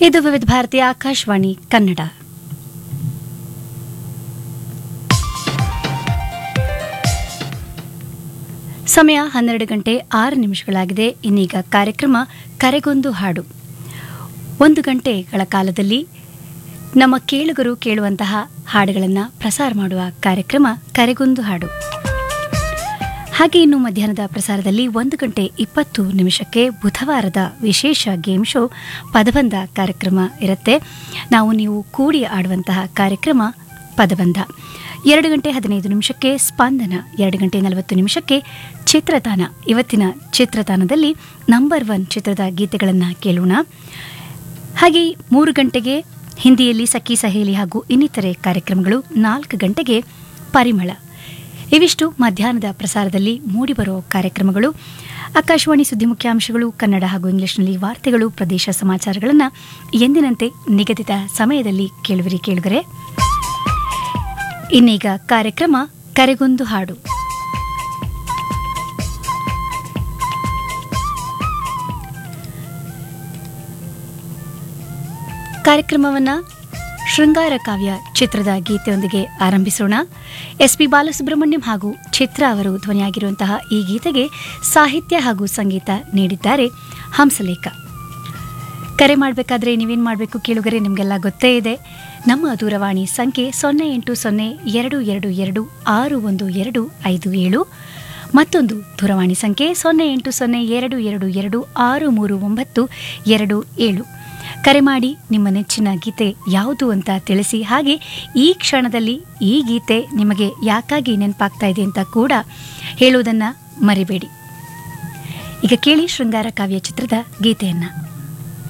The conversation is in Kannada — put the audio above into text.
ಇದು ವಿವಿಧ ಭಾರತಿ ಆಕಾಶವಾಣಿ ಕನ್ನಡ ಸಮಯ ಹನ್ನೆರಡು ಗಂಟೆ ಆರು ನಿಮಿಷಗಳಾಗಿದೆ ಇನ್ನೀಗ ಕಾರ್ಯಕ್ರಮ ಕರೆಗೊಂದು ಹಾಡು ಒಂದು ಗಂಟೆಗಳ ಕಾಲದಲ್ಲಿ ನಮ್ಮ ಕೇಳುಗರು ಕೇಳುವಂತಹ ಹಾಡುಗಳನ್ನು ಪ್ರಸಾರ ಮಾಡುವ ಕಾರ್ಯಕ್ರಮ ಕರೆಗೊಂದು ಹಾಡು ಹಾಗೆ ಇನ್ನು ಮಧ್ಯಾಹ್ನದ ಪ್ರಸಾರದಲ್ಲಿ ಒಂದು ಗಂಟೆ ಇಪ್ಪತ್ತು ನಿಮಿಷಕ್ಕೆ ಬುಧವಾರದ ವಿಶೇಷ ಗೇಮ್ ಶೋ ಪದಬಂಧ ಕಾರ್ಯಕ್ರಮ ಇರುತ್ತೆ ನಾವು ನೀವು ಕೂಡಿ ಆಡುವಂತಹ ಕಾರ್ಯಕ್ರಮ ಪದಬಂಧ ಎರಡು ಗಂಟೆ ಹದಿನೈದು ನಿಮಿಷಕ್ಕೆ ಸ್ಪಂದನ ಎರಡು ಗಂಟೆ ನಲವತ್ತು ನಿಮಿಷಕ್ಕೆ ಚಿತ್ರತಾನ ಇವತ್ತಿನ ಚಿತ್ರತಾನದಲ್ಲಿ ನಂಬರ್ ಒನ್ ಚಿತ್ರದ ಗೀತೆಗಳನ್ನು ಕೇಳೋಣ ಹಾಗೆ ಮೂರು ಗಂಟೆಗೆ ಹಿಂದಿಯಲ್ಲಿ ಸಖಿ ಸಹೇಲಿ ಹಾಗೂ ಇನ್ನಿತರೆ ಕಾರ್ಯಕ್ರಮಗಳು ನಾಲ್ಕು ಗಂಟೆಗೆ ಪರಿಮಳ ಇವಿಷ್ಟು ಮಧ್ಯಾಹ್ನದ ಪ್ರಸಾರದಲ್ಲಿ ಮೂಡಿಬರೋ ಕಾರ್ಯಕ್ರಮಗಳು ಆಕಾಶವಾಣಿ ಸುದ್ದಿ ಮುಖ್ಯಾಂಶಗಳು ಕನ್ನಡ ಹಾಗೂ ಇಂಗ್ಲಿಷ್ನಲ್ಲಿ ವಾರ್ತೆಗಳು ಪ್ರದೇಶ ಸಮಾಚಾರಗಳನ್ನು ಎಂದಿನಂತೆ ನಿಗದಿತ ಸಮಯದಲ್ಲಿ ಕೇಳುವಿರಿ ಕೇಳುಗರೆ ಇನ್ನೀಗ ಕಾರ್ಯಕ್ರಮ ಕರೆಗೊಂದು ಹಾಡು ಕಾರ್ಯಕ್ರಮವನ್ನ ಶೃಂಗಾರ ಕಾವ್ಯ ಚಿತ್ರದ ಗೀತೆಯೊಂದಿಗೆ ಆರಂಭಿಸೋಣ ಎಸ್ ಪಿ ಬಾಲಸುಬ್ರಹ್ಮಣ್ಯಂ ಹಾಗೂ ಚಿತ್ರ ಅವರು ಧ್ವನಿಯಾಗಿರುವಂತಹ ಈ ಗೀತೆಗೆ ಸಾಹಿತ್ಯ ಹಾಗೂ ಸಂಗೀತ ನೀಡಿದ್ದಾರೆ ಹಂಸಲೇಖ ಕರೆ ಮಾಡಬೇಕಾದ್ರೆ ನೀವೇನು ಮಾಡಬೇಕು ಕೇಳುಗರೆ ನಿಮಗೆಲ್ಲ ಗೊತ್ತೇ ಇದೆ ನಮ್ಮ ದೂರವಾಣಿ ಸಂಖ್ಯೆ ಸೊನ್ನೆ ಎಂಟು ಸೊನ್ನೆ ಎರಡು ಎರಡು ಎರಡು ಆರು ಒಂದು ಎರಡು ಐದು ಏಳು ಮತ್ತೊಂದು ದೂರವಾಣಿ ಸಂಖ್ಯೆ ಸೊನ್ನೆ ಎಂಟು ಸೊನ್ನೆ ಎರಡು ಎರಡು ಎರಡು ಆರು ಮೂರು ಒಂಬತ್ತು ಎರಡು ಏಳು ಕರೆ ಮಾಡಿ ನಿಮ್ಮ ನೆಚ್ಚಿನ ಗೀತೆ ಯಾವುದು ಅಂತ ತಿಳಿಸಿ ಹಾಗೆ ಈ ಕ್ಷಣದಲ್ಲಿ ಈ ಗೀತೆ ನಿಮಗೆ ಯಾಕಾಗಿ ನೆನಪಾಗ್ತಾ ಇದೆ ಅಂತ ಕೂಡ ಹೇಳುವುದನ್ನು ಮರಿಬೇಡಿ ಈಗ ಕೇಳಿ ಶೃಂಗಾರ ಕಾವ್ಯ ಚಿತ್ರದ ಗೀತೆಯನ್ನು